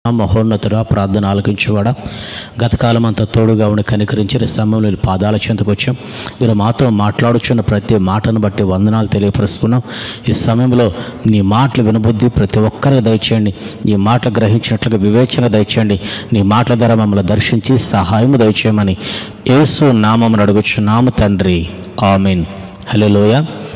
మహోన్నతుడా ప్రార్థన ఆలకించేవాడా గతకాలం అంతా తోడుగా ఉండి కనికరించిన సమయంలో నీ పాదాల చెంతకు వచ్చాం మీరు మాతో మాట్లాడుచున్న ప్రతి మాటను బట్టి వందనాలు తెలియపరుచుకున్నాం ఈ సమయంలో నీ మాటలు వినబుద్ధి ప్రతి ఒక్కరికి దయచేయండి నీ మాటలు గ్రహించినట్లుగా వివేచన దయచేయండి నీ మాటల ద్వారా మమ్మల్ని దర్శించి సహాయము దయచేయమని యేసు నామమును అడుగుచున్నాము తండ్రి ఆమెన్ హలోయ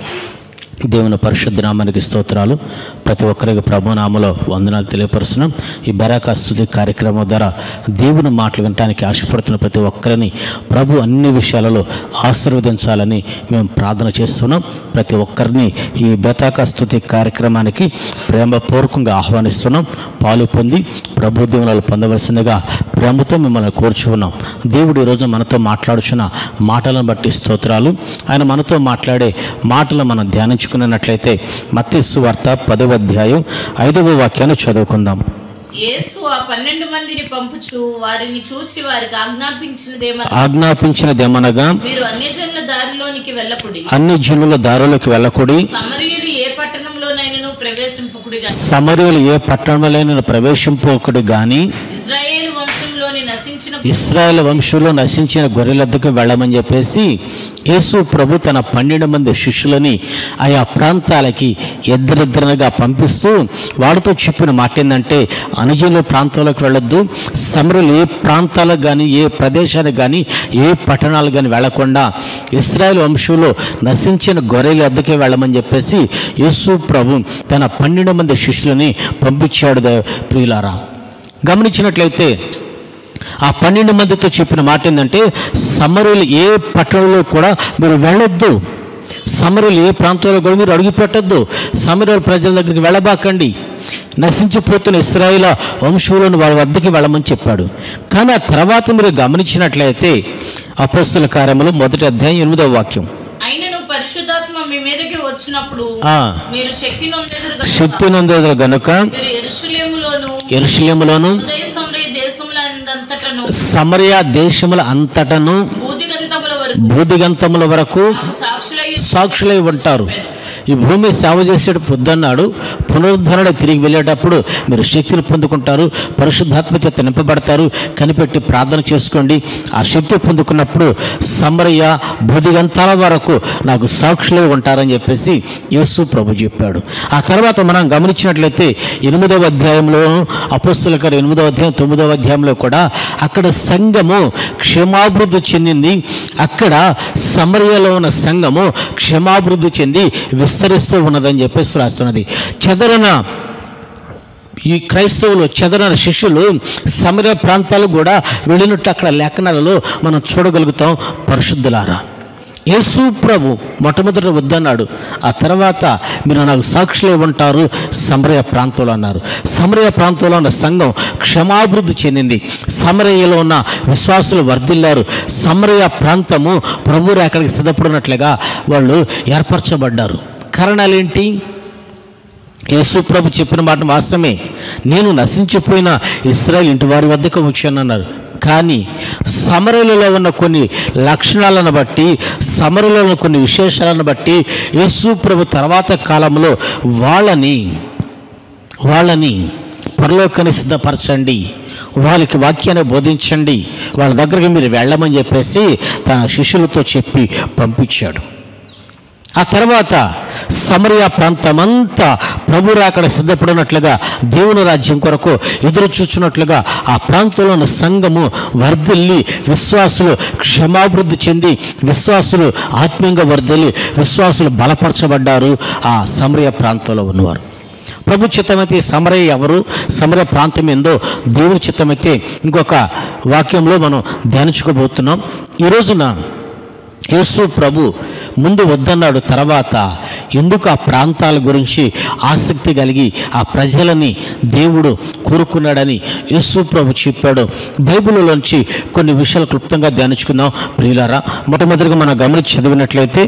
దేవుని పరిశుద్ధ నామానికి స్తోత్రాలు ప్రతి ఒక్కరికి ప్రభునామలో వందనాలు తెలియపరుస్తున్నాం ఈ బరాక స్థుతి కార్యక్రమం ద్వారా దేవుని మాటలు వినడానికి ఆశపడుతున్న ప్రతి ఒక్కరిని ప్రభు అన్ని విషయాలలో ఆశీర్వదించాలని మేము ప్రార్థన చేస్తున్నాం ప్రతి ఒక్కరిని ఈ బెతాక స్థుతి కార్యక్రమానికి ప్రేమపూర్వకంగా ఆహ్వానిస్తున్నాం పాలు పొంది ప్రభు దీవెనలు పొందవలసిందిగా ప్రేమతో మిమ్మల్ని కోరుచున్నాం దేవుడు ఈరోజు మనతో మాట్లాడుచున్న మాటలను బట్టి స్తోత్రాలు ఆయన మనతో మాట్లాడే మాటలు మనం ధ్యానించుకున్నట్లయితే మత్తిస్సు వార్త పదవ అధ్యాయం ఐదవ వాక్యాన్ని చదువుకుందాం యేసు ఆ పన్నెండు మందిని పంపుచు వారిని చూచి వారికి ఆజ్ఞాపించినదేమని ఆజ్ఞాపించినదేమనగా మీరు అన్యజనుల దారిలోనికి వెళ్ళకుడి అన్ని జనుల దారులకు వెళ్ళకుడి సమరయులు ఏ పట్టణంలోనైనను ప్రవేశింపకుడి గాని సమరయులు ఏ పట్టణంలో ప్రవేశింపకుడి గాని ఇజ్రాయేలు వంశంలోని నశించిన ఇస్రాయేల్ వంశంలో నశించిన గొర్రెలద్దకు వెళ్ళమని చెప్పేసి యేసు ప్రభు తన పన్నెండు మంది శిష్యులని ఆయా ప్రాంతాలకి ఇద్దరిద్దరుగా పంపిస్తూ వాడితో చెప్పిన మాట ఏంటంటే అనుజనుల ప్రాంతాలకు వెళ్ళొద్దు సమరులు ఏ ప్రాంతాలకు కానీ ఏ ప్రదేశానికి కానీ ఏ పట్టణాలకు కానీ వెళ్లకుండా ఇస్రాయేల్ వంశంలో నశించిన గొర్రెల వద్దకే వెళ్ళమని చెప్పేసి యేసు ప్రభు తన పన్నెండు మంది శిష్యులని పంపించాడు ద- ప్రియులారా గమనించినట్లయితే ఆ పన్నెండు మందితో చెప్పిన మాట ఏంటంటే సమరులు ఏ పట్టణంలో కూడా మీరు వెళ్ళొద్దు సమరులు ఏ ప్రాంతంలో కూడా మీరు అడుగు పెట్టొద్దు సమరుల ప్రజల దగ్గరికి వెళ్ళబాకండి నశించిపోతున్న ఇస్రాయిల వంశంలోని వారి వద్దకి వెళ్ళమని చెప్పాడు కానీ ఆ తర్వాత మీరు గమనించినట్లయితే అపస్తుల కార్యములు మొదటి అధ్యాయం ఎనిమిదవ వాక్యం అయినను పరిశుద్ధాత్మ మీ మీదకి వచ్చినప్పుడు ఆ, మీరు శక్తి నొందెదురు గనుక శక్తి నందేది గనుక మీరు ఎరుషులేములోను ఎరుషలేములోను ఉదయ సమరయ దేశములందంతటను సమరయ దేశముల అంతటను బూదిగంతముల వరకు బూదిగంతముల వరకు సాక్షులై సాక్షులై ఉంటారు ఈ భూమి సేవ చేసేట పొద్దున్నాడు పునరుద్ధరణ తిరిగి వెళ్ళేటప్పుడు మీరు శక్తిని పొందుకుంటారు పరిశుద్ధాత్మ చేత నింపబడతారు కనిపెట్టి ప్రార్థన చేసుకోండి ఆ శక్తి పొందుకున్నప్పుడు సమరయ్య బుధిగంతాల వరకు నాకు సాక్షులై ఉంటారని చెప్పేసి యేసు ప్రభు చెప్పాడు ఆ తర్వాత మనం గమనించినట్లయితే ఎనిమిదవ అధ్యాయంలో అపస్తుల గారు ఎనిమిదవ అధ్యాయం తొమ్మిదవ అధ్యాయంలో కూడా అక్కడ సంఘము క్షేమాభివృద్ధి చెందింది అక్కడ సమరయలో ఉన్న సంఘము క్షేమాభివృద్ధి చెంది విస్తరిస్తూ ఉన్నదని చెప్పేసి రాస్తున్నది చెదరన ఈ క్రైస్తవులు చెదరన శిష్యులు సమర ప్రాంతాలు కూడా వెళ్ళినట్టు అక్కడ లేఖనాలలో మనం చూడగలుగుతాం పరిశుద్ధులారా యేసు ప్రభు మొట్టమొదట వద్దన్నాడు ఆ తర్వాత మీరు నాకు సాక్షులే ఉంటారు సమరయ ప్రాంతంలో అన్నారు సమరయ ప్రాంతంలో ఉన్న సంఘం క్షమాభివృద్ధి చెందింది సమరయ్యలో ఉన్న విశ్వాసులు వర్ధిల్లారు సమరయ ప్రాంతము ప్రభు అక్కడికి సిద్ధపడినట్లుగా వాళ్ళు ఏర్పరచబడ్డారు కారణాలేంటి యేసు ప్రభు చెప్పిన మాట వాస్తవమే నేను నశించిపోయిన ఇస్రాయల్ ఇంటి వారి వద్దకు వచ్చానన్నారు కానీ సమరలలో ఉన్న కొన్ని లక్షణాలను బట్టి సమరలో ఉన్న కొన్ని విశేషాలను బట్టి యేసు ప్రభు తర్వాత కాలంలో వాళ్ళని వాళ్ళని పరలోకాన్ని సిద్ధపరచండి వాళ్ళకి వాక్యాన్ని బోధించండి వాళ్ళ దగ్గరికి మీరు వెళ్ళమని చెప్పేసి తన శిష్యులతో చెప్పి పంపించాడు ఆ తర్వాత సమరయ ప్రాంతమంతా ప్రభు రాకడ సిద్ధపడినట్లుగా దేవుని రాజ్యం కొరకు ఎదురు చూచున్నట్లుగా ఆ ప్రాంతంలో ఉన్న సంఘము వర్ధిల్లి విశ్వాసులు క్షమాభివృద్ధి చెంది విశ్వాసులు ఆత్మీయంగా వర్ధిల్లి విశ్వాసులు బలపరచబడ్డారు ఆ సమరయ ప్రాంతంలో ఉన్నవారు ప్రభు చిత్తమైతే ఈ సమరయ ఎవరు సమరయ ప్రాంతం ఏందో దేవుని చిత్తమైతే ఇంకొక వాక్యంలో మనం ధ్యానించుకోబోతున్నాం ఈ రోజున యేసు ప్రభు ముందు వద్దన్నాడు తర్వాత ఎందుకు ఆ ప్రాంతాల గురించి ఆసక్తి కలిగి ఆ ప్రజలని దేవుడు కోరుకున్నాడని యేసు ప్రభు చెప్పాడు బైబిల్లోంచి కొన్ని విషయాలు క్లుప్తంగా ధ్యానించుకుందాం ప్రియులారా మొట్టమొదటిగా మనం గమనించి చదివినట్లయితే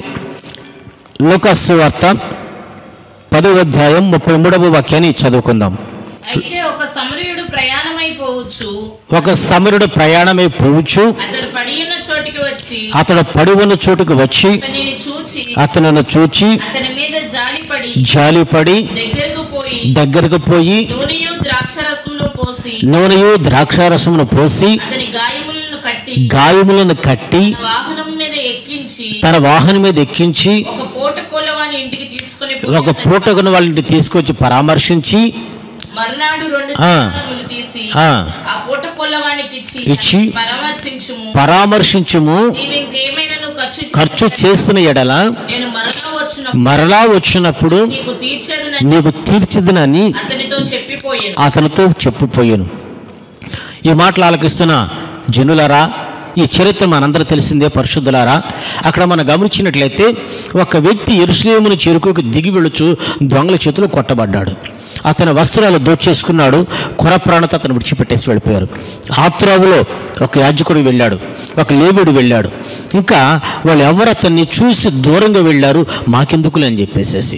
లోకాసు వార్త పదవ అధ్యాయం ముప్పై మూడవ వాక్యాన్ని చదువుకుందాం అయితే ఒక సమరయుడు ప్రయాణమైపోవచ్చు ఒక సమరుడు ప్రయాణమై పోవచ్చు అతడు పడియున్న చోటికి వచ్చి అతడు పడి ఉన్న చోటుకు వచ్చి అతనిని చూచి అతనిని చూచి అతని మీద జాలిపడి జాలిపడి దగ్గరకు పోయి దగ్గరకు పోయి నూనెయు ద్రాక్షరసములు పోసి నూనెయు ద్రాక్షారసమును పోసి అతని గాయములను కట్టి గాయములను కట్టి వాహనం మీద ఎక్కించి తన వాహనం మీద ఎక్కించి ఒక పూట కోలవాని ఇంటికి తీసుకుని ఒక పూటకున్న వాళ్ళ ఇంటికి తీసుకొచ్చి పరామర్శించి మరునాడు రెండు ఆ. దినారములు తీసి ఆ, ఆ పూట కొల్లవానికి ఇచ్చి ఇచ్చి పరామర్శించుము పరామర్శించుము నీవు ఇంకేమైనా నువ్వు ఖర్చు చేస్తే ఖర్చు చేసిన ఎడల నేను మరలా వచ్చిన మరలా వచ్చినప్పుడు నీకు తీర్చేదనని నీకు తీర్చిదినని అతనితో చెప్పిపోయాను అతనితో చెప్పుపోయాను ఈ మాటలు ఆలకిస్తున్న జనులరా ఈ చరిత్ర మనందరూ తెలిసిందే పరిశుద్ధులారా అక్కడ మనం గమనించినట్లయితే ఒక వ్యక్తి ఎరుసలేమును చేరుకోకి దిగి వెళుచు దొంగల చేతులు కొట్టబడ్డాడు అతని వస్త్రాలు దోచేసుకున్నాడు కొర ప్రాణత అతను విడిచిపెట్టేసి వెళ్ళిపోయారు ఆ త్రోవలో ఒక యాజకుడు వెళ్ళాడు ఒక లేవుడు వెళ్ళాడు ఇంకా వాళ్ళు ఎవరు అతన్ని చూసి దూరంగా వెళ్ళారు మాకెందుకులే అని చెప్పేసేసి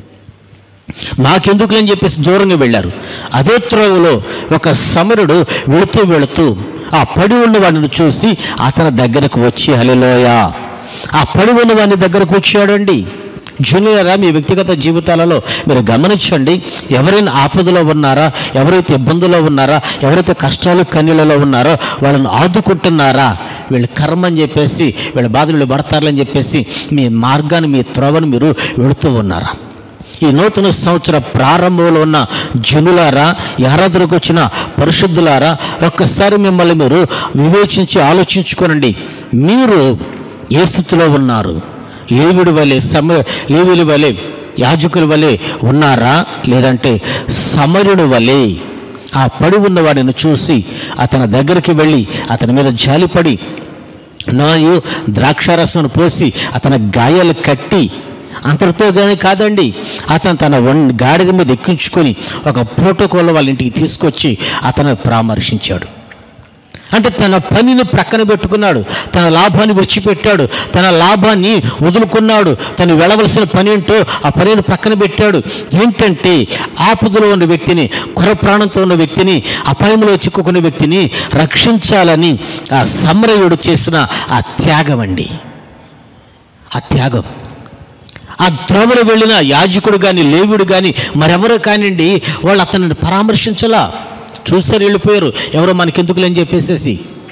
మాకెందుకులే అని చెప్పేసి దూరంగా వెళ్ళారు అదే త్రోవలో ఒక సమరుడు వెళుతూ వెళుతూ ఆ పడి ఉన్న వాడిని చూసి అతని దగ్గరకు వచ్చి హలిలోయ ఆ పడి ఉన్న వాడిని దగ్గరకు వచ్చాడండి జూనియరా మీ వ్యక్తిగత జీవితాలలో మీరు గమనించండి ఎవరైనా ఆపదలో ఉన్నారా ఎవరైతే ఇబ్బందుల్లో ఉన్నారా ఎవరైతే కష్టాలు కన్నీళ్ళలో ఉన్నారో వాళ్ళని ఆదుకుంటున్నారా వీళ్ళ కర్మ అని చెప్పేసి వీళ్ళ బాధలు వీళ్ళు పడతారని చెప్పేసి మీ మార్గాన్ని మీ త్రోవను మీరు వెళుతూ ఉన్నారా ఈ నూతన సంవత్సర ప్రారంభంలో ఉన్న జనులారా ఆరాధనకు వచ్చిన పరిశుద్ధులారా ఒక్కసారి మిమ్మల్ని మీరు వివేచించి ఆలోచించుకోనండి మీరు ఏ స్థితిలో ఉన్నారు లేవిడి వలె సమ లేవిడి వలె యాజకుల వలె ఉన్నారా లేదంటే సమరుడు వలె ఆ పడి ఉన్న వాడిని చూసి అతని దగ్గరికి వెళ్ళి అతని మీద జాలిపడి నాయు ద్రాక్షారసమును పోసి అతని గాయాలు కట్టి అంతటితో కానీ కాదండి అతను తన వన్ గాడిద మీద ఎక్కించుకొని ఒక ప్రోటోకాల్ వాళ్ళ ఇంటికి తీసుకొచ్చి అతను పరామర్శించాడు అంటే తన పనిని ప్రక్కన పెట్టుకున్నాడు తన లాభాన్ని విడిచిపెట్టాడు తన లాభాన్ని వదులుకున్నాడు తను వెళ్ళవలసిన పని ఏంటో ఆ పనిని ప్రక్కన పెట్టాడు ఏంటంటే ఆపదలో ఉన్న వ్యక్తిని కొర ప్రాణంతో ఉన్న వ్యక్తిని అపాయంలో చిక్కుకున్న వ్యక్తిని రక్షించాలని ఆ సమరయుడు చేసిన ఆ త్యాగం అండి ఆ త్యాగం ఆ త్రోవలో వెళ్ళిన యాజకుడు కానీ లేవుడు కానీ మరెవరో కానివ్వండి వాళ్ళు అతనిని పరామర్శించలా చూసారు వెళ్ళిపోయారు ఎవరో మనకెందుకులని చెప్పేసేసి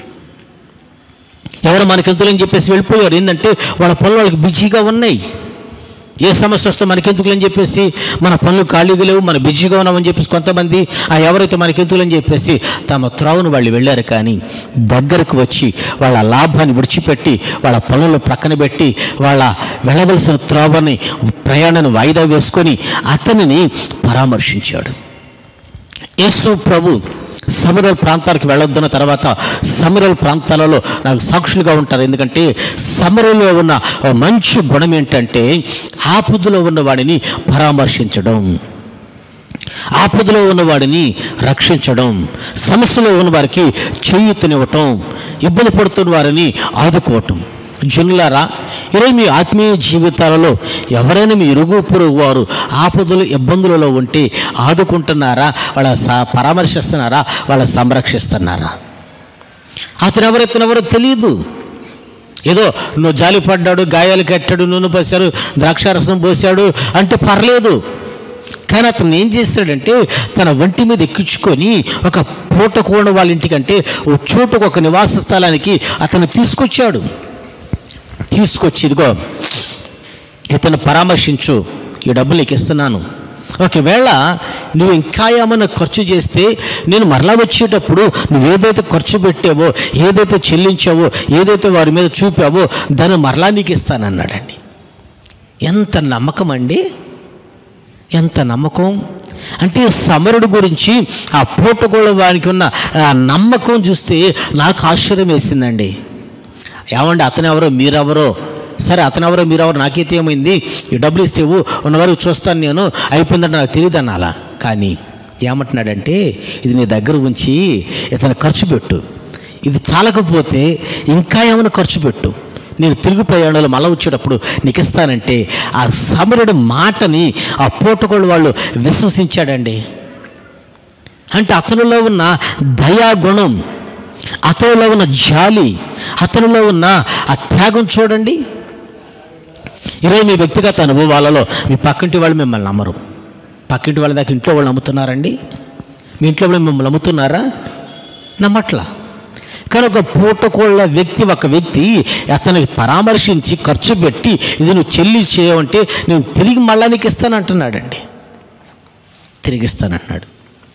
ఎవరో మనకెందుకులని చెప్పేసి వెళ్ళిపోయారు ఏంటంటే వాళ్ళ పనులు వాళ్ళకి బిజీగా ఉన్నాయి ఏ సమస్య వస్తే మనకెందుకులని చెప్పేసి మన పనులు ఖాళీగా లేవు మన బిజీగా ఉన్నామని చెప్పేసి కొంతమంది ఆ ఎవరైతే మనకెందుకులని చెప్పేసి తమ త్రోవను వాళ్ళు వెళ్ళారు కానీ దగ్గరకు వచ్చి వాళ్ళ లాభాన్ని విడిచిపెట్టి వాళ్ళ పనులు ప్రక్కన పెట్టి వాళ్ళ వెళ్ళవలసిన త్రోవని ప్రయాణాన్ని వాయిదా వేసుకొని అతనిని పరామర్శించాడు యేసు ప్రభు సమిరల్ ప్రాంతానికి వెళ్ళొద్దున్న తర్వాత సమిరల్ ప్రాంతాలలో నాకు సాక్షులుగా ఉంటారు ఎందుకంటే సమరలో ఉన్న ఓ మంచి గుణం ఏంటంటే ఆపదలో ఉన్న వాడిని పరామర్శించడం ఆపదలో ఉన్నవాడిని రక్షించడం సమస్యలో ఉన్న వారికి చేయూతనివ్వటం ఇబ్బంది పడుతున్న వారిని ఆదుకోవటం జనులారా ఈరోజు మీ ఆత్మీయ జీవితాలలో ఎవరైనా మీ ఇరుగు పొరుగు వారు ఆపదలు ఇబ్బందులలో ఉంటే ఆదుకుంటున్నారా వాళ్ళ స పరామర్శిస్తున్నారా వాళ్ళ సంరక్షిస్తున్నారా అతను ఎవరు ఇతను ఎవరో తెలియదు ఏదో నువ్వు జాలి పడ్డాడు గాయాలు కట్టాడు నూనె పోసాడు ద్రాక్షారసం పోసాడు అంటే పర్లేదు కానీ అతను ఏం చేశాడంటే తన ఒంటి మీద ఎక్కించుకొని ఒక పూట కూడా వాళ్ళ ఇంటికంటే ఓ చోటుకు ఒక నివాస స్థలానికి అతను తీసుకొచ్చాడు తీసుకొచ్చి ఇదిగో ఇతను పరామర్శించు ఈ డబ్బులు నీకు ఇస్తున్నాను ఒకవేళ నువ్వు ఇంకా ఏమైనా ఖర్చు చేస్తే నేను మరలా వచ్చేటప్పుడు నువ్వు ఏదైతే ఖర్చు పెట్టావో ఏదైతే చెల్లించావో ఏదైతే వారి మీద చూపావో దాన్ని మరలా నీకు ఇస్తానన్నాడండి ఎంత నమ్మకం అండి ఎంత నమ్మకం అంటే సమరుడు గురించి ఆ పూటగోళ వారికి ఉన్న ఆ నమ్మకం చూస్తే నాకు ఆశ్చర్యం వేసిందండి ఏమండి అతను ఎవరో మీరెవరో సరే అతను ఎవరో మీరెవరో నాకైతే ఏమైంది ఈ డబ్బులు ఇస్తేవు ఉన్న వరకు చూస్తాను నేను అయిపోయిందంటే నాకు తెలియదు అనాలా కానీ ఏమంటున్నాడంటే ఇది నీ దగ్గర ఉంచి ఇతను ఖర్చు పెట్టు ఇది చాలకపోతే ఇంకా ఏమైనా ఖర్చు పెట్టు నేను తిరుగు ప్రయాణంలో మళ్ళా వచ్చేటప్పుడు నీకు ఇస్తానంటే ఆ సమరుడి మాటని ఆ పూటకోళ్ళు వాళ్ళు విశ్వసించాడండి అంటే అతనిలో ఉన్న దయాగుణం అతనిలో ఉన్న జాలి అతనిలో ఉన్న ఆ త్యాగం చూడండి ఈరోజు మీ వ్యక్తిగత అనుభవాలలో మీ పక్కింటి వాళ్ళు మిమ్మల్ని నమ్మరు పక్కింటి వాళ్ళ దాకా ఇంట్లో వాళ్ళు నమ్ముతున్నారండి మీ ఇంట్లో కూడా మిమ్మల్ని నమ్ముతున్నారా నమ్మట్లా కానీ ఒక పూటకోళ్ళ వ్యక్తి ఒక వ్యక్తి అతనికి పరామర్శించి ఖర్చు పెట్టి ఇది నువ్వు చెల్లి చేయమంటే నేను తిరిగి మళ్ళా నీకు ఇస్తానంటున్నాడండి తిరిగిస్తానంటున్నాడు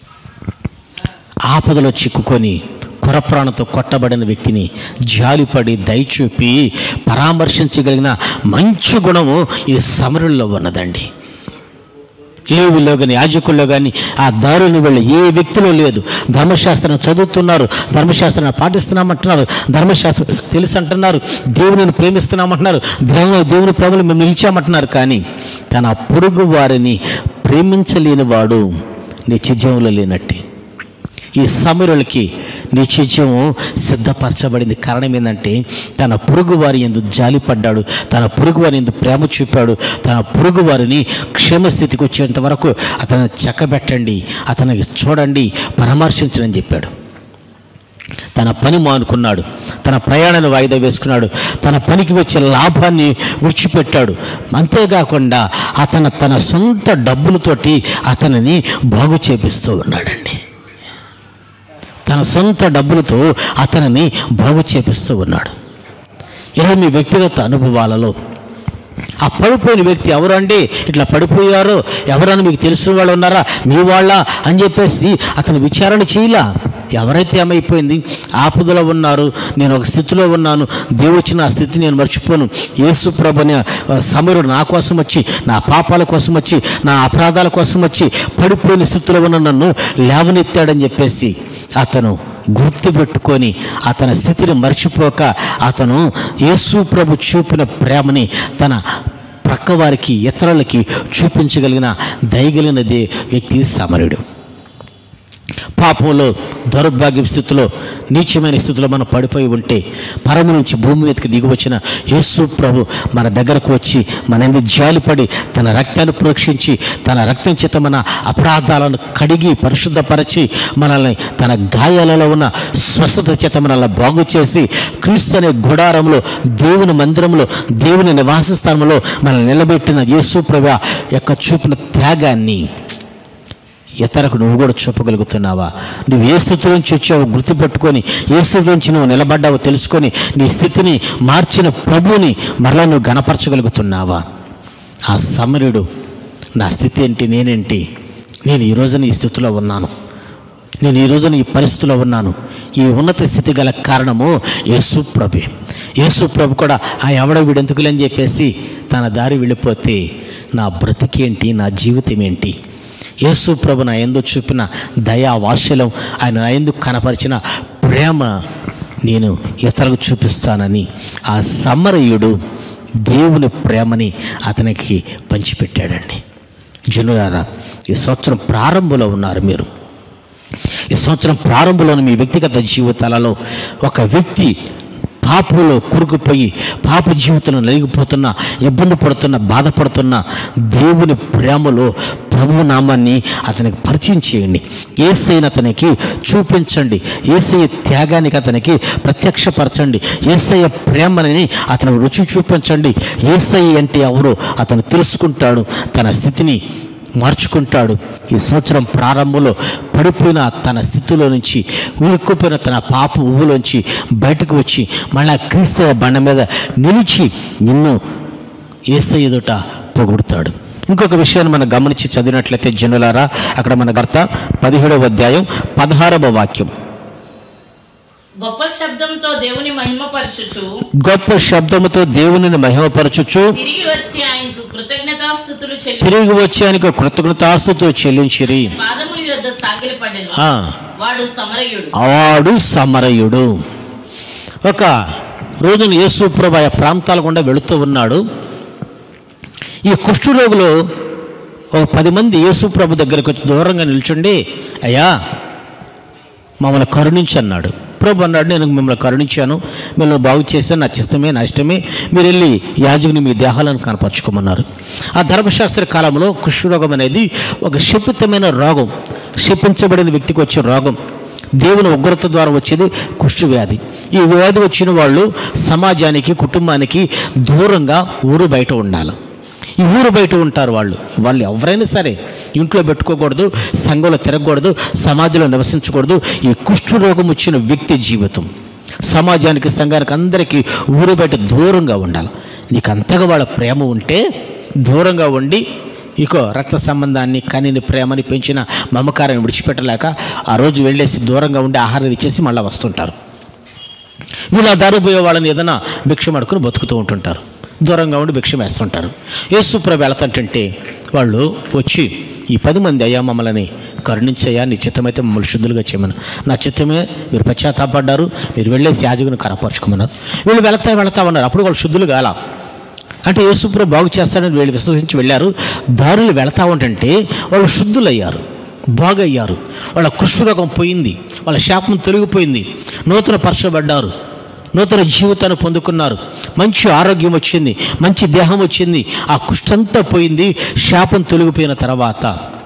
ఆపదలో చిక్కుకొని కొరప్రాణంతో కొట్టబడిన వ్యక్తిని జాలిపడి దయచూపి పరామర్శించగలిగిన మంచి గుణము ఈ సమరుల్లో ఉన్నదండి లేవుల్లో కానీ యాజకుల్లో కానీ ఆ దారుని వెళ్ళి ఏ వ్యక్తిలో లేదు ధర్మశాస్త్రం చదువుతున్నారు ధర్మశాస్త్రాన్ని పాటిస్తున్నామంటున్నారు ధర్మశాస్త్రం తెలుసు అంటున్నారు దేవుని ప్రేమిస్తున్నామంటున్నారు దేవుని దేవుని ప్రేమలు మేము నిలిచామంటున్నారు కానీ తన పొరుగు వారిని ప్రేమించలేని వాడు నిత్యజీవంలో లేనట్టే ఈ సమరులకి నిత్యము సిద్ధపరచబడింది కారణం ఏంటంటే తన పొరుగు వారి ఎందు జాలిపడ్డాడు తన పొరుగు వారి ఎందు ప్రేమ చూపాడు తన పొరుగు వారిని క్షేమస్థితికి వచ్చేంత వరకు అతను చక్కబెట్టండి అతనికి చూడండి పరామర్శించడని చెప్పాడు తన పని మానుకున్నాడు తన ప్రయాణాన్ని వాయిదా వేసుకున్నాడు తన పనికి వచ్చే లాభాన్ని విడిచిపెట్టాడు అంతేకాకుండా అతను తన సొంత డబ్బులతోటి అతనిని బాగు చేపిస్తూ ఉన్నాడండి తన సొంత డబ్బులతో అతనిని బాగు చేపిస్తూ ఉన్నాడు ఇలా మీ వ్యక్తిగత అనుభవాలలో ఆ పడిపోయిన వ్యక్తి ఎవరండి ఇట్లా పడిపోయారో ఎవరని మీకు తెలిసిన వాళ్ళు ఉన్నారా మీ వాళ్ళ అని చెప్పేసి అతను విచారణ చేయలా ఎవరైతే ఏమైపోయింది ఆపదలో ఉన్నారు నేను ఒక స్థితిలో ఉన్నాను దేవుడిచ్చిన ఆ స్థితి నేను మర్చిపోను యేసు ప్రభుని సమరుడు నా కోసం వచ్చి నా పాపాల కోసం వచ్చి నా అపరాధాల కోసం వచ్చి పడిపోయిన స్థితిలో ఉన్న నన్ను లేవనెత్తాడని చెప్పేసి అతను గుర్తుపెట్టుకొని అతని స్థితిని మర్చిపోక అతను యేసు ప్రభు చూపిన ప్రేమని తన ప్రక్కవారికి ఇతరులకి చూపించగలిగిన దయగలిగినదే వ్యక్తి సమరుడు పాపంలో దౌర్భాగ్య స్థితిలో నీచమైన స్థితిలో మనం పడిపోయి ఉంటే పరము నుంచి భూమి మీదకి దిగి వచ్చిన యేసు ప్రభు మన దగ్గరకు వచ్చి మన మీద జాలిపడి తన రక్తాన్ని ప్రోక్షించి తన రక్తం చేత మన అపరాధాలను కడిగి పరిశుద్ధపరచి మనల్ని తన గాయాలలో ఉన్న స్వస్థత చేత మనల్ని బాగు చేసి క్రీస్తు అనే గుడారంలో దేవుని మందిరంలో దేవుని నివాస స్థానంలో మనల్ని నిలబెట్టిన యేసు ప్రభు యొక్క చూపిన త్యాగాన్ని ఇతరకు నువ్వు కూడా చూపగలుగుతున్నావా నువ్వు ఏ స్థితి నుంచి వచ్చావో గుర్తుపెట్టుకొని ఏ స్థితి నుంచి నువ్వు నిలబడ్డావో తెలుసుకొని నీ స్థితిని మార్చిన ప్రభువుని మరలా నువ్వు గనపరచగలుగుతున్నావా ఆ సమరుడు నా స్థితి ఏంటి నేనేంటి నేను ఈ రోజున ఈ స్థితిలో ఉన్నాను నేను ఈ రోజున ఈ పరిస్థితిలో ఉన్నాను ఈ ఉన్నత స్థితి గల కారణము యేసు ప్రభే యేసు ప్రభు కూడా ఆ ఎవడ వీడెందుకులని చెప్పేసి తన దారి వెళ్ళిపోతే నా బ్రతికేంటి నా జీవితం ఏంటి యేసు ప్రభు నా ఎందు చూపిన దయా వాత్సల్యం ఆయన నా ఎందు కనపరిచిన ప్రేమ నేను ఇతరులకు చూపిస్తానని ఆ సమరయుడు దేవుని ప్రేమని అతనికి పంచిపెట్టాడండి జనులారా ఈ సంవత్సరం ప్రారంభంలో ఉన్నారు మీరు ఈ సంవత్సరం ప్రారంభంలోని మీ వ్యక్తిగత జీవితాలలో ఒక వ్యక్తి పాపంలో కురుకుపోయి పాప జీవితంలో నలిగిపోతున్న ఇబ్బంది పడుతున్న బాధపడుతున్న దేవుని ప్రేమలో ప్రభు నామాన్ని అతనికి పరిచయం చేయండి ఏసైని అతనికి చూపించండి ఏసయ్య త్యాగానికి అతనికి ప్రత్యక్షపరచండి ఏసయ్య ప్రేమని అతను రుచి చూపించండి ఏసయ్య అంటే ఎవరో అతను తెలుసుకుంటాడు తన స్థితిని మార్చుకుంటాడు ఈ సంవత్సరం ప్రారంభంలో పడిపోయిన తన స్థితిలో నుంచి ఉరుక్కుపోయిన తన పాప ఊబులోంచి బయటకు వచ్చి మళ్ళా క్రీస్తవ బండ మీద నిలిచి నిన్ను ఏసై ఎదుట పొగుడుతాడు ఇంకొక విషయాన్ని మనం గమనించి చదివినట్లయితే జనులారా అక్కడ మన గర్త పదిహేడవ అధ్యాయం పదహారవ వాక్యం గొప్ప శబ్దంతో దేవుని మహిమపరచుచు గొప్ప శబ్దముతో దేవునిని మహిమపరచుచు తిరిగి వచ్చి ఆయనకు కృతజ్ఞతాస్థుతులు చెల్లి తిరిగి వచ్చానికి కృతజ్ఞతాస్తుతో చెల్లించిరి పాదముల యొద్ద సాగిలపడెను ఆ, వాడు సమరయుడు వాడు సమరయుడు ఒక రోజున యేసు ప్రభు ఆ ప్రాంతాల గుండా వెళుతూ ఉన్నాడు ఈ కుష్ఠరోగులు ఒక పది మంది యేసు ప్రభు దగ్గరికి వచ్చి దూరంగా నిల్చుండి అయ్యా మమ్మల్ని కరుణించి అన్నాడు ప్రభు అన్నాడు నేను మిమ్మల్ని కరుణించాను మిమ్మల్ని బాగు చేశాను నా చిత్తమే నా ఇష్టమే మీరు వెళ్ళి యాజకుని మీ దేహాలను కనపరుచుకోమన్నారు ఆ ధర్మశాస్త్ర కాలంలో కుష్ఠరోగం అనేది ఒక శపితమైన రోగం శపించబడిన వ్యక్తికి వచ్చే రోగం దేవుని ఉగ్రత ద్వారా వచ్చేది కుష్ఠ వ్యాధి ఈ వ్యాధి వచ్చిన వాళ్ళు సమాజానికి కుటుంబానికి దూరంగా ఊరు బయట ఉండాలి ఈ ఊరు బయట ఉంటారు వాళ్ళు వాళ్ళు ఎవరైనా సరే ఇంట్లో పెట్టుకోకూడదు సంఘంలో తిరగకూడదు సమాజంలో నివసించకూడదు ఈ కుష్ఠరోగం వచ్చిన వ్యక్తి జీవితం సమాజానికి సంఘానికి అందరికీ ఊరు బయట దూరంగా ఉండాలి నీకు అంతగా వాళ్ళ ప్రేమ ఉంటే దూరంగా ఉండి ఇకో రక్త సంబంధాన్ని కనిని ప్రేమని పెంచిన మమకారాన్ని విడిచిపెట్టలేక ఆ రోజు వెళ్ళేసి దూరంగా ఉండి ఆహారం ఇచ్చేసి మళ్ళీ వస్తుంటారు వీళ్ళు దారి పోయే వాళ్ళని ఏదైనా భిక్షం అడుకుని బతుకుతూ ఉంటుంటారు దూరంగా ఉండి భిక్షం వేస్తుంటారు యేసుప్రభు వెళతంటే వాళ్ళు వచ్చి ఈ పది మంది అయ్యా మమ్మల్ని కరుణించయ్యా నీ చిత్తమైతే మమ్మల్ని శుద్ధులుగా చేయమని నా చిత్తమే మీరు పశ్చాత్తాపడ్డారు మీరు వెళ్ళేసి యాజకుని కరపరుచుకోమన్నారు వీళ్ళు వెళతా వెళతా ఉన్నారు అప్పుడు వాళ్ళు శుద్ధులు కాల అంటే యేసుప్రభు బాగు చేస్తాడని వీళ్ళు విశ్వసించి వెళ్ళారు దారులు వెళతా ఉంటుంటే వాళ్ళు శుద్ధులయ్యారు బాగయ్యారు వాళ్ళ కృష్ణరోగం పోయింది వాళ్ళ శాపం తొలగిపోయింది నూతన పరచబడ్డారు నూతన జీవితాన్ని పొందుకున్నారు మంచి ఆరోగ్యం వచ్చింది మంచి దేహం వచ్చింది ఆ కుష్టంతా పోయింది శాపం తొలగిపోయిన తర్వాత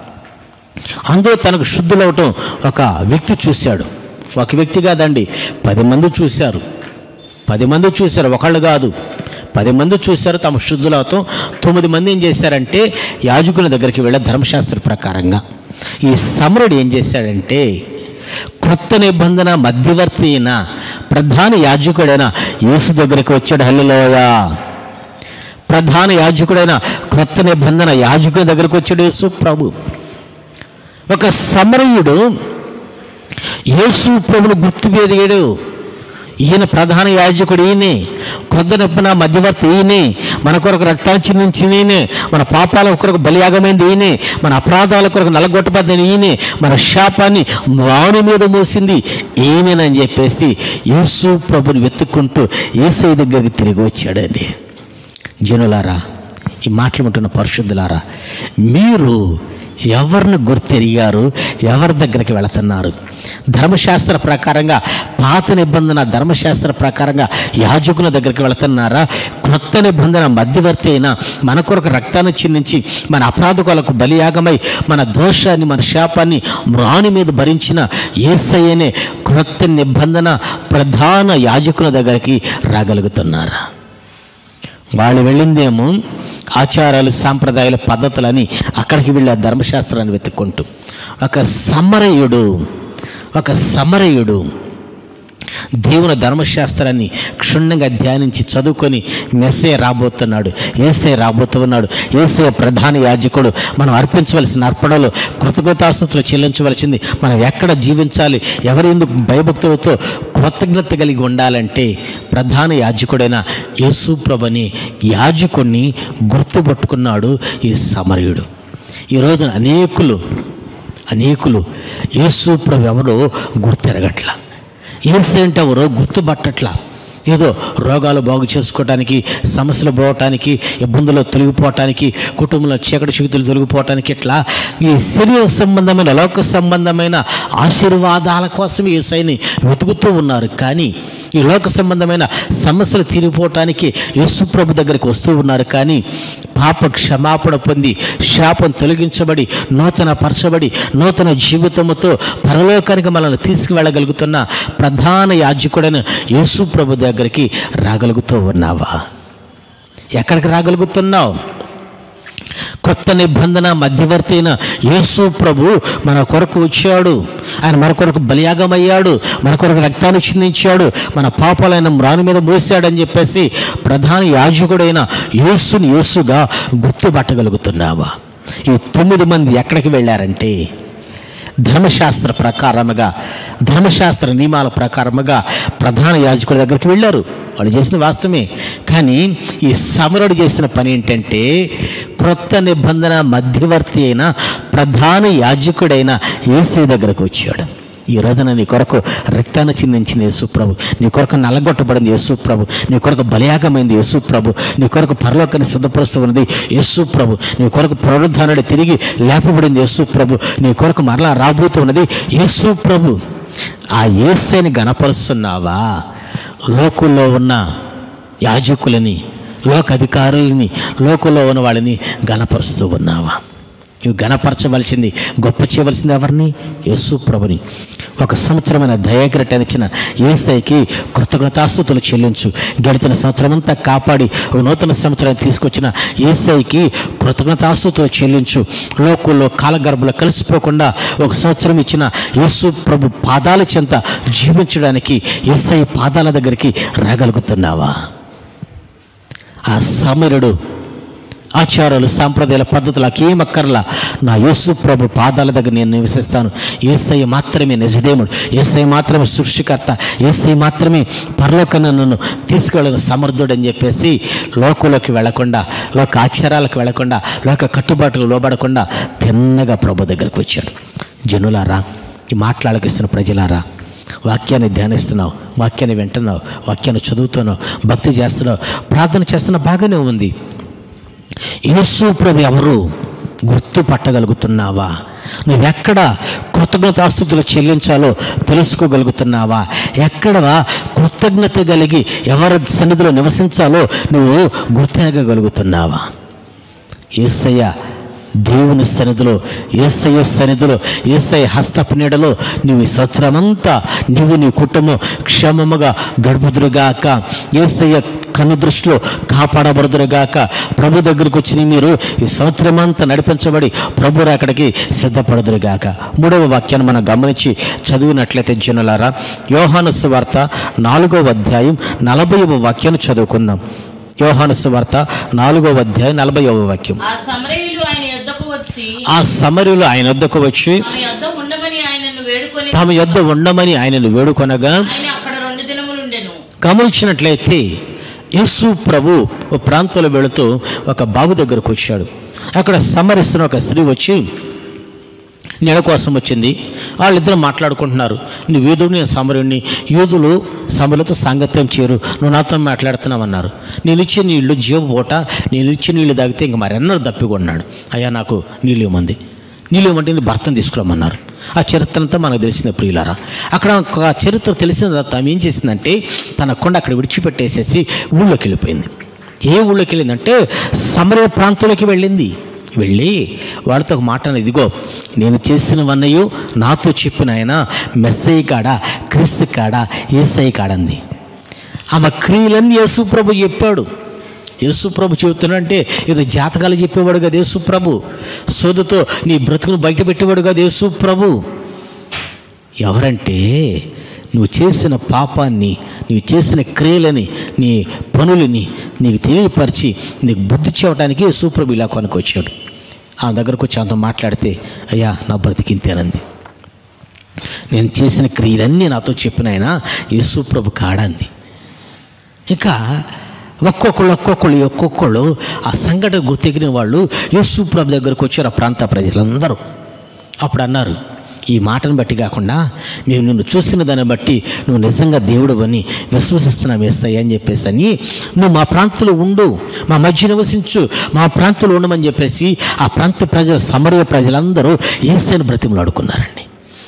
అందులో తనకు శుద్ధులవటం ఒక వ్యక్తి చూశాడు ఒక వ్యక్తి కాదండి పది మంది చూశారు పది మంది చూశారు ఒకళ్ళు కాదు పది మంది చూశారు తమ శుద్ధులవటం తొమ్మిది మంది ఏం చేశారంటే యాజకుల దగ్గరికి వెళ్ళే ధర్మశాస్త్ర ప్రకారంగా ఈ సమరుడు ఏం చేశాడంటే క్రొత్త నిబంధన మధ్యవర్తి అయిన ప్రధాన యాజకుడైన యేసు దగ్గరికి వచ్చాడు హల్లులోయా ప్రధాన యాజకుడైన క్రొత్త నిబంధన యాజకుడి దగ్గరికి వచ్చాడు యేసు ప్రభు ఒక సమరయుడు యేసు ప్రభును గుర్తు పెరిగాడు ఈయన ప్రధాన యాజకుడు ఈయనే క్రొత్త నిబంధన మధ్యవర్తి ఈయనే మన కొరకు రక్తాన్ని చిందించింది ఈయనే మన పాపాల కొరకు బలియాగమైంది ఈయనే మన అపరాధాల కొరకు నలగొట్టబడింది ఈయనే మన శాపాన్ని వాని మీద మోసింది ఈయనేనని చెప్పేసి యేసు ప్రభుని వెతుక్కుంటూ ఏసై దగ్గరికి తిరిగి వచ్చాడండి జనులారా ఈ మాటలు ఉంటున్న పరిశుద్ధులారా మీరు ఎవరిని గుర్తెరిగారు ఎవరి దగ్గరికి వెళుతున్నారు ధర్మశాస్త్ర ప్రకారంగా పాత నిబంధన ధర్మశాస్త్ర ప్రకారంగా యాజకుల దగ్గరికి వెళుతున్నారా క్రొత్త నిబంధన మధ్యవర్తి అయిన మన కొరకు రక్తాన్ని చిందించి మన అపరాధకులకు బలియాగమై మన దోషాన్ని మన శాపాన్ని మ్రాని మీద భరించిన ఏసయ్యనే క్రొత్త నిబంధన ప్రధాన యాజకుల దగ్గరికి రాగలుగుతున్నారా వాళ్ళు వెళ్ళిందేమో ఆచారాలు సాంప్రదాయాలు పద్ధతులని అక్కడికి వెళ్ళి ఆ ధర్మశాస్త్రాన్ని వెతుక్కుంటూ ఒక సమరయుడు ఒక సమరయుడు దేవుని ధర్మశాస్త్రాన్ని క్షుణ్ణంగా ధ్యానించి చదువుకొని మెస్సే రాబోతున్నాడు ఏసే రాబోతున్నాడు ఏసే ప్రధాన యాజకుడు మనం అర్పించవలసిన అర్పణలు కృతజ్ఞతాస్తుతులు చెల్లించవలసింది మనం ఎక్కడ జీవించాలి ఎవరి ఎందుకు భయభక్తులతో కృతజ్ఞత కలిగి ఉండాలంటే ప్రధాన యాజకుడైన యేసు ప్రభుని యాజకుడిని గుర్తుపట్టుకున్నాడు ఈ సమరయుడు ఈ రోజున అనేకులు అనేకులు యేసు ప్రభు ఎవరో గుర్తెరగట్ల ఏసీ అంటే ఎవరో గుర్తుపట్టట్లా ఏదో రోగాలు బాగు చేసుకోవటానికి సమస్యలు పోవటానికి ఇబ్బందులు తొలగిపోవటానికి కుటుంబంలో చీకటి శక్తులు తొలగిపోవటానికి ఇట్లా ఈ శరీర సంబంధమైన లోక సంబంధమైన ఆశీర్వాదాల కోసం ఏసైని వెతుకుతూ ఉన్నారు కానీ ఈ లోక సంబంధమైన సమస్యలు తీరిపోవటానికి యేసుప్రభు దగ్గరికి వస్తూ ఉన్నారు కానీ పాప క్షమాపణ పొంది శాపం తొలగించబడి నూతన పరచబడి నూతన జీవితముతో పరలోకానికి మనల్ని తీసుకువెళ్ళగలుగుతున్న ప్రధాన యాజకుడైన యేసు ప్రభు దగ్గరికి రాగలుగుతూ ఉన్నావా ఎక్కడికి రాగలుగుతున్నావు కొత్త నిబంధన మధ్యవర్తి అయిన యేసు ప్రభు మన కొరకు వచ్చాడు ఆయన మన కొరకు బలియాగమయ్యాడు మన కొరకు రక్తాన్ని చిందించాడు మన పాపాలైన మ్రాని మీద మోసాడని చెప్పేసి ప్రధాన యాజకుడైన యేసుని యేసుగా గుర్తుపట్టగలుగుతున్నావా ఈ తొమ్మిది మంది ఎక్కడికి వెళ్ళారంటే ధర్మశాస్త్ర ప్రకారముగా ధర్మశాస్త్ర నియమాల ప్రకారముగా ప్రధాన యాజకుడి దగ్గరికి వెళ్ళారు వాళ్ళు చేసిన వాస్తవమే కానీ ఈ సమరుడు చేసిన పని ఏంటంటే క్రొత్త నిబంధన మధ్యవర్తి అయిన ప్రధాన యాజకుడైన ఏసీ దగ్గరకు వచ్చాడు ఈ రోజున నీ కొరకు రక్తాన్ని చిందించింది యేసుప్రభు నీ కొరకు నల్లగొట్టబడింది యేసుప్రభు నీ కొరకు బలియాగమైంది యేసుప్రభు నీ కొరకు పరలోకాన్ని సిద్ధపరుస్తున్నది యేసుప్రభు నీ కొరకు పునరుద్ధానుడు తిరిగి లేపబడింది యేసుప్రభు నీ కొరకు మరలా రాబోతున్నది యేసుప్రభు ఆ ఏసైని గణపరుస్తున్నావా లోకుల్లో ఉన్న యాజకులని లోక అధికారులని లోకంలో ఉన్న వాళ్ళని గణపరుస్తూ ఉన్నావా నువ్వు గణపరచవలసింది గొప్ప చేయవలసింది ఎవరిని యేసు ప్రభుని ఒక సంవత్సరమైన దయాగ్రటాన్ని ఇచ్చిన ఏసైకి కృతజ్ఞతాస్తుతులు చెల్లించు గడిచిన సంవత్సరం అంతా కాపాడి ఒక నూతన సంవత్సరాన్ని తీసుకొచ్చిన ఏసైకి కృతజ్ఞతాస్తుతులు చెల్లించు లోకుల్లో కాలగర్భలో కలిసిపోకుండా ఒక సంవత్సరం ఇచ్చిన యేసు ప్రభు పాదాల చెంత జీవించడానికి ఏసై పాదాల దగ్గరికి రాగలుగుతున్నావా ఆ సమరుడు ఆచారాలు సాంప్రదాయాల పద్ధతులు ఏం అక్కర్లా నా యేసు ప్రభు పాదాల దగ్గర నేను నివసిస్తాను ఏసయ్య మాత్రమే నిజదేముడు ఏసయ్య మాత్రమే సృష్టికర్త ఏసయ్య మాత్రమే పరలోకన నన్ను తీసుకువెళ్ళిన సమర్థుడు అని చెప్పేసి లోకంలోకి వెళ్లకుండా లోక ఆచారాలకు వెళ్లకుండా లోక కట్టుబాటులు లోబడకుండా తిన్నగా ప్రభు దగ్గరకు వచ్చాడు జనులారా ఈ మాట్లాడకిస్తున్న ప్రజలారా వాక్యాన్ని ధ్యానిస్తున్నావు వాక్యాన్ని వింటున్నావు వాక్యాన్ని చదువుతున్నావు భక్తి చేస్తున్నావు ప్రార్థన చేస్తున్నావు బాగానే ఉంది యేసు ప్రభు ఎవరు గుర్తుపట్టగలుగుతున్నావా నువ్వెక్కడ కృతజ్ఞతాస్తుతులు చెల్లించాలో తెలుసుకోగలుగుతున్నావా ఎక్కడ కృతజ్ఞత కలిగి ఎవరి సన్నిధిలో నివసించాలో నువ్వు గుర్తెరగగలుగుతున్నావా ఏసయ్య దేవుని సన్నిధిలో ఏసయ్య సన్నిధిలో ఏసయ్య హస్తపు నీడలో నువ్వు ఈ సంవత్సరమంతా నువ్వు నీ కుటుంబం క్షేమముగా గడుపుదురుగాక ఏసయ్య కన్ను దృష్టిలో కాపాడబడుదురుగాక ప్రభు దగ్గరకు వచ్చిన మీరు ఈ సంవత్సరమంతా నడిపించబడి ప్రభు అక్కడికి సిద్ధపడుదురుగాక మూడవ వాక్యాన్ని మనం గమనించి చదివినట్లయితే జనులారా యోహాను సువార్త నాలుగవ అధ్యాయం నలభైవ వాక్యాన్ని చదువుకుందాం యోహాను సువార్త నాలుగవ అధ్యాయం నలభైవ వాక్యం ఆ సమరయులు ఆయన యొద్దకు వచ్చి ఆ సమరులు ఆయన వద్దకు వచ్చి తమ యొద్ద ఉండమని ఆయనను వేడుకొని తమ యొద్ద ఉండమని ఆయనను వేడుకొనగా ఆయన అక్కడ రెండు దినములుండెను గమనించినట్లయితే యేసు ప్రభు ఒక ప్రాంతంలో వెళుతూ ఒక బాబు దగ్గరకు వచ్చాడు అక్కడ సమరిస్తున్న ఒక స్త్రీ వచ్చి నీడ కోసం వచ్చింది వాళ్ళిద్దరు మాట్లాడుకుంటున్నారు నువ్వు యూదుడు నేను సమరుణ్ణి యూదులు సమరులతో సాంగత్యం చేరు నువ్వు నాతో మాట్లాడుతున్నావన్నారు నేను ఇచ్చే నీళ్ళు జీవ పూట నేను ఇచ్చే నీళ్ళు తాగితే ఇంక మరెన్నరు దప్పికొన్నాడు అయ్యా నాకు నీళ్ళు ఇవ్వమంది నీళ్ళు ఇవ్వమంటే నీ భర్తను తీసుకురమ్మన్నారు ఆ చరిత్ర అంతా మనకు తెలిసింది ప్రియులారా అక్కడ ఒక చరిత్ర తెలిసిన తర్వాత ఆమె ఏం చేసిందంటే తన కొండ అక్కడ విడిచిపెట్టేసేసి ఊళ్ళోకి వెళ్ళిపోయింది ఏ ఊళ్ళోకి వెళ్ళిందంటే సమరయ ప్రాంతంలోకి వెళ్ళింది వెళ్ళి వాళ్ళతో ఒక మాట అన్నది, ఇదిగో నేను చేసినవన్నయు నాతో చెప్పిన ఆయన మెస్సై కాడ క్రీస్తు కాడ ఏసై కాడంది ఆమె క్రియలన్నీ యేసుప్రభు చెప్పాడు యేసుప్రభు చెబుతున్నాడంటే ఇది జాతకాలు చెప్పేవాడు కదా యేసుప్రభు సోదతో నీ బ్రతుకును బయట పెట్టేవాడు కదా యేసుప్రభు ఎవరంటే నువ్వు చేసిన పాపాన్ని నువ్వు చేసిన క్రియలని నీ పనులని నీకు తెలియపరిచి నీకు బుద్ధి చెప్పడానికి సూప్రభు ఇలా కొనుకొచ్చాడు ఆ దగ్గరకు వచ్చి అంత మాట్లాడితే అయ్యా నా బ్రతికింతేనంది నేను చేసిన క్రియలన్నీ నాతో చెప్పిన ఆయన యేసుప్రభు కాడంది ఇంకా ఒక్కొక్కళ్ళు ఒక్కొక్కళ్ళు ఒక్కొక్కళ్ళు ఆ సంఘటన గుర్తెగిన వాళ్ళు యేసుప్రభు దగ్గరకు వచ్చారు ఆ ప్రాంత ప్రజలందరూ అప్పుడు అన్నారు ఈ మాటను బట్టి కాకుండా మేము నిన్ను చూసిన దాన్ని బట్టి నువ్వు నిజంగా దేవుడు అని విశ్వసిస్తున్నాం వేస్తాయి అని చెప్పేసి అని నువ్వు మా ప్రాంతంలో ఉండు మా మధ్య నివసించు మా ప్రాంతంలో ఉండమని చెప్పేసి ఆ ప్రాంత ప్రజలు సమరయ ప్రజలందరూ ఏసైని బ్రతిమలు అడుకున్నారండి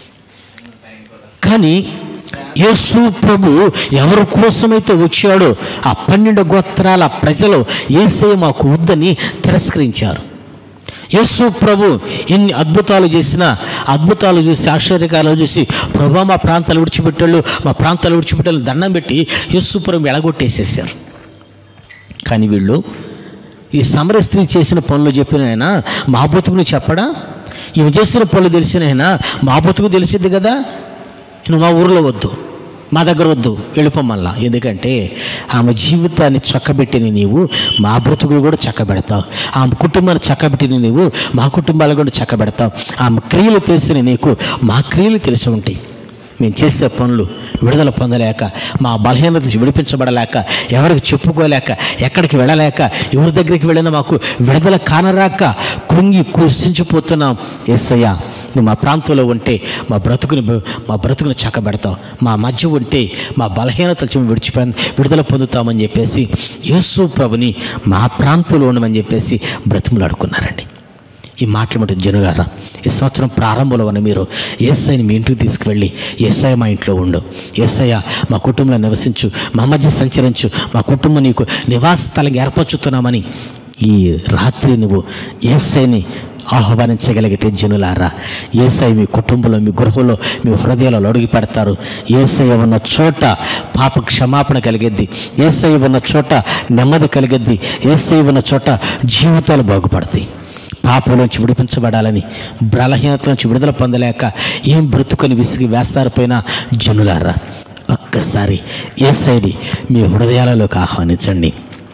కానీ యేసు ప్రభు ఎవరి కోసమైతే వచ్చాడో ఆ పన్నెండు గోత్రాల ప్రజలు ఏసై మాకు వద్దని తిరస్కరించారు యేసు ప్రభు ఎన్ని అద్భుతాలు చేసినా అద్భుతాలు చూసి ఆశ్చర్యకారాలు చూసి ప్రభు మా ప్రాంతాలు విడిచిపెట్టాళ్ళు మా ప్రాంతాలు విడిచిపెట్టాళ్ళు దండం పెట్టి యేసు ప్రభు ఎలగొట్టేసేసారు కానీ వీళ్ళు ఈ సమర స్త్రీ చేసిన పనులు చెప్పిన ఆయన మా బతుకుని చెప్పడా ఇవి చేసిన పనులు తెలిసిన ఆయన మా బతుకు తెలిసింది కదా నువ్వు మా ఊరిలో వద్దు మా దగ్గర వద్దు వెళ్ళిపోమల్లా ఎందుకంటే ఆమె జీవితాన్ని చక్కబెట్టిన నీవు మా బ్రతుకులు కూడా చక్కబెడతావు ఆమె కుటుంబాన్ని చక్కబెట్టిన నీవు మా కుటుంబాలు కూడా చక్కబెడతావు ఆమె క్రియలు తెలిసిన నీకు మా క్రియలు తెలిసి ఉంటాయి మేము చేసే పనులు విడుదల పొందలేక మా బలహీనత నుంచి విడిపించబడలేక ఎవరికి చెప్పుకోలేక ఎక్కడికి వెళ్ళలేక ఎవరి దగ్గరికి వెళ్ళినా మాకు విడుదల కానరాక కృంగి కుసించిపోతున్నాం ఎస్సయ్యా నువ్వు మా ప్రాంతంలో ఉంటే మా బ్రతుకుని మా బ్రతుకుని చక్కబెడతావు మా మధ్య ఉంటే మా బలహీనతలు చెప్పి విడిచిపోయి విడుదల పొందుతామని చెప్పేసి యేసు ప్రభుని మా ప్రాంతంలో ఉండమని చెప్పేసి బ్రతిమలాడుకున్నారండి ఈ మాటలు మటు జనులారా ఈ సంవత్సరం ప్రారంభంలో ఉన్న మీరు ఏసైని మీ ఇంటికి తీసుకువెళ్ళి ఏసఐ మా ఇంట్లో ఉండు ఏసయ్య మా కుటుంబంలో నివసించు మా మధ్య సంచరించు మా కుటుంబం నీకు నివాస స్థలం ఏర్పరచుతున్నామని ఈ రాత్రి నువ్వు ఏసైని ఆహ్వానించగలిగితే జనులారా ఏసై మీ కుటుంబంలో మీ గృహంలో మీ హృదయాలలో అడుగు పెడతారు ఏసై ఉన్న చోట పాప క్షమాపణ కలిగిద్ది ఏసై ఉన్న చోట నెమ్మది కలిగిద్ది ఏసై ఉన్న చోట జీవితాలు బాగుపడతాయి పాపం నుంచి విడిపించబడాలని బలహీనత నుంచి విడుదల పొందలేక ఏం బ్రతుకొని విసిగి వేస్తారిపోయిన జనులారా ఒక్కసారి ఏసైని మీ హృదయాలలోకి ఆహ్వానించండి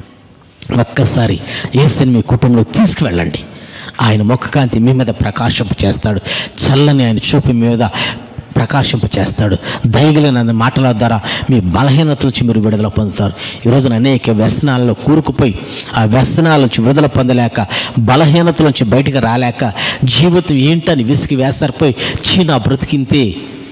ఒక్కసారి ఏసైని మీ కుటుంబంలో తీసుకువెళ్ళండి ఆయన ముఖకాంతి మీ మీద ప్రకాశింప చేస్తాడు చల్లని ఆయన చూపు మీ మీద ప్రకాశింప చేస్తాడు దయగలిగిన మాటల ద్వారా మీ బలహీనతల నుంచి మీరు విడుదల పొందుతారు ఈరోజు అనేక వ్యసనాలలో కూరుకుపోయి ఆ వ్యసనాల నుంచి విడుదల పొందలేక బలహీనతల నుంచి బయటికి రాలేక జీవితం ఏంటని విసిగి వేసరిపోయి చీ నా బ్రతికింతే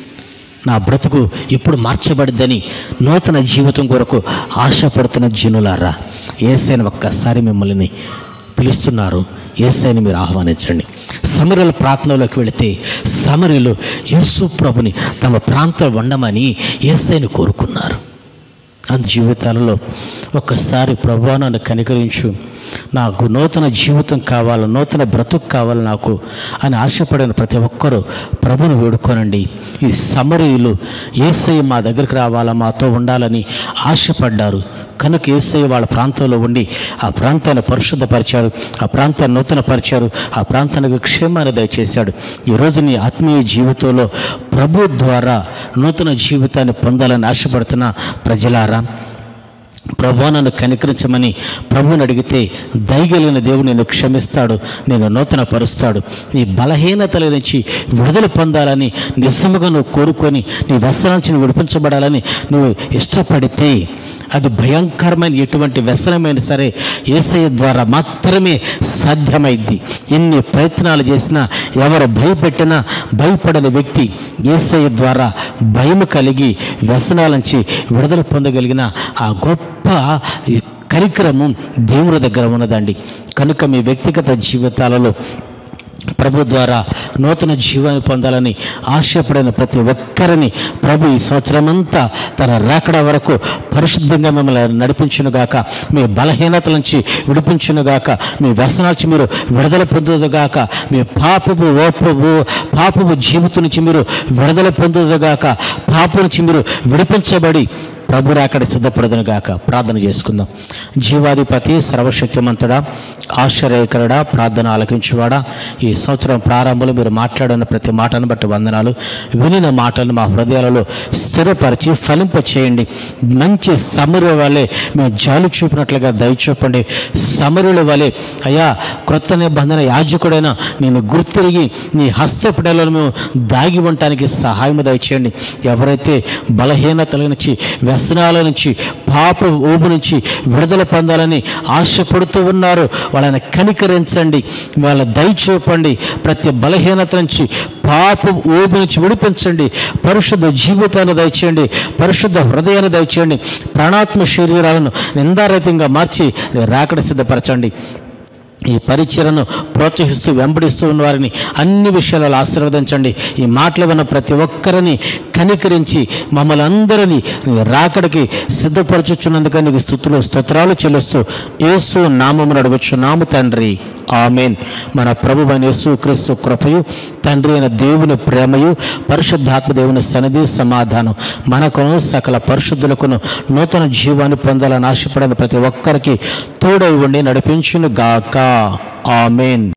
నా బ్రతుకు ఎప్పుడు మార్చబడిద్దని నూతన జీవితం కొరకు ఆశపడుతున్న జనులారా ఏసైన ఒక్కసారి మిమ్మల్ని పిలుస్తున్నారు ఏసైని మీరు ఆహ్వానించండి సమరల ప్రాంతంలోకి వెళితే సమరలు యేసు ప్రభుని తమ ప్రాంతం వండమని ఏసైని కోరుకున్నారు అందు జీవితాలలో ఒక్కసారి ప్రభా నన్ను కనికరించు నాకు నూతన జీవితం కావాలి నూతన బ్రతుకు కావాలి నాకు అని ఆశపడిన ప్రతి ఒక్కరూ ప్రభును వేడుకోనండి ఈ సమరీయులు ఏసయ్య మా దగ్గరికి రావాలా మాతో ఉండాలని ఆశపడ్డారు కనుక ఏసయ్య వాళ్ళ ప్రాంతంలో ఉండి ఆ ప్రాంతాన్ని పరిశుద్ధపరిచాడు ఆ ప్రాంతాన్ని నూతనపరిచారు ఆ ప్రాంతానికి క్షేమాన్ని దయచేశాడు ఈరోజు నీ ఆత్మీయ జీవితంలో ప్రభు ద్వారా నూతన జీవితాన్ని పొందాలని ఆశపడుతున్న ప్రజలారా ప్రభు నన్ను కనికరించమని ప్రభువుని అడిగితే దయగలిగిన దేవుడు నేను క్షమిస్తాడు నేను నూతన పరుస్తాడు నీ బలహీనతల నుంచి విడుదల పొందాలని నిజముగా నువ్వు కోరుకొని నీ వ్యసనం నుంచి నువ్వు విడిపించబడాలని నువ్వు ఇష్టపడితే అది భయంకరమైన ఎటువంటి వ్యసనమైనా సరే ఏసఐ ద్వారా మాత్రమే సాధ్యమైద్ది ఎన్ని ప్రయత్నాలు చేసినా ఎవరు భయపెట్టినా భయపడని వ్యక్తి ఏసఐ ద్వారా భయం కలిగి వ్యసనాల నుంచి విడుదల పొందగలిగిన ఆ గొప్ప ఈ కరిక్రమం దేవుని దగ్గర ఉన్నదండి కనుక మీ వ్యక్తిగత జీవితాలలో ప్రభు ద్వారా నూతన జీవాన్ని పొందాలని ఆశపడిన ప్రతి ఒక్కరిని ప్రభు ఈ సంవత్సరమంతా తన రాకడ వరకు పరిశుద్ధంగా మిమ్మల్ని నడిపించునుగాక మీ బలహీనతల నుంచి విడిపించునుగాక మీ వ్యసనాల నుంచి మీరు విడుదల పొందుదుగాక మీ పాపపు ఓపపు పాపపు జీవితం నుంచి మీరు విడుదల పొందుదుగాక పాప నుంచి మీరు విడిపించబడి ప్రభు రాకడ సిద్ధపడదును గాక ప్రార్థన చేసుకుందాం జీవాధిపతి సర్వశక్తిమంతుడా ఆశ్చర్యకరుడా ప్రార్థన ఆలకించువాడా ఈ సంవత్సరం ప్రారంభంలో మీరు మాట్లాడిన ప్రతి మాటను బట్టి వందనాలు వినిన మాటలను మా హృదయాలలో స్థిరపరిచి ఫలింప చేయండి మంచి సమరు వలె మేము జాలు చూపినట్లుగా దయచూపండి సమరుల వలె అయ్యా క్రొత్త నిబంధన యాజకుడైన నేను గుర్తిరిగి నీ హస్తపిడలను మేము దాగి ఉండటానికి సహాయం దయచేయండి ఎవరైతే బలహీనతల నుంచి వ్యసనాల నుంచి పాప ఊబు నుంచి విడుదల పొందాలని ఆశపడుతూ ఉన్నారు వాళ్ళని కనికరించండి వాళ్ళ దయ చూపండి ప్రతి బలహీనత నుంచి పాప ఊబు నుంచి విడిపించండి పరిశుద్ధ జీవితాన్ని దయచేయండి పరిశుద్ధ హృదయాన్ని దయచేయండి ప్రాణాత్మ శరీరాలను నిందారహితంగా మార్చి రాకడ సిద్ధపరచండి ఈ పరిచయను ప్రోత్సహిస్తూ వెంబడిస్తూ ఉన్న వారిని అన్ని విషయాలలో ఆశీర్వదించండి ఈ మాటలు విన్న ప్రతి ఒక్కరిని కనికరించి మమ్మల్ని అందరినీ నీ రాకడికి సిద్ధపరచుచున్నందుకు నీకు స్థుతులు స్తోత్రాలు చెల్లిస్తూ యేసు నామమును అడుగుచున్నాము తండ్రి ఆమెన్ మన ప్రభు అయిన యేసు క్రీస్తు కృపయు తండ్రి అయిన దేవుని ప్రేమయు పరిశుద్ధాత్మ దేవుని సన్నిధి సమాధానం మనకును సకల పరిశుద్ధులకును నూతన జీవాన్ని పొందాలని ఆశపడిన ప్రతి ఒక్కరికి తోడై ఉండి నడిపించును గాక ఆమెన్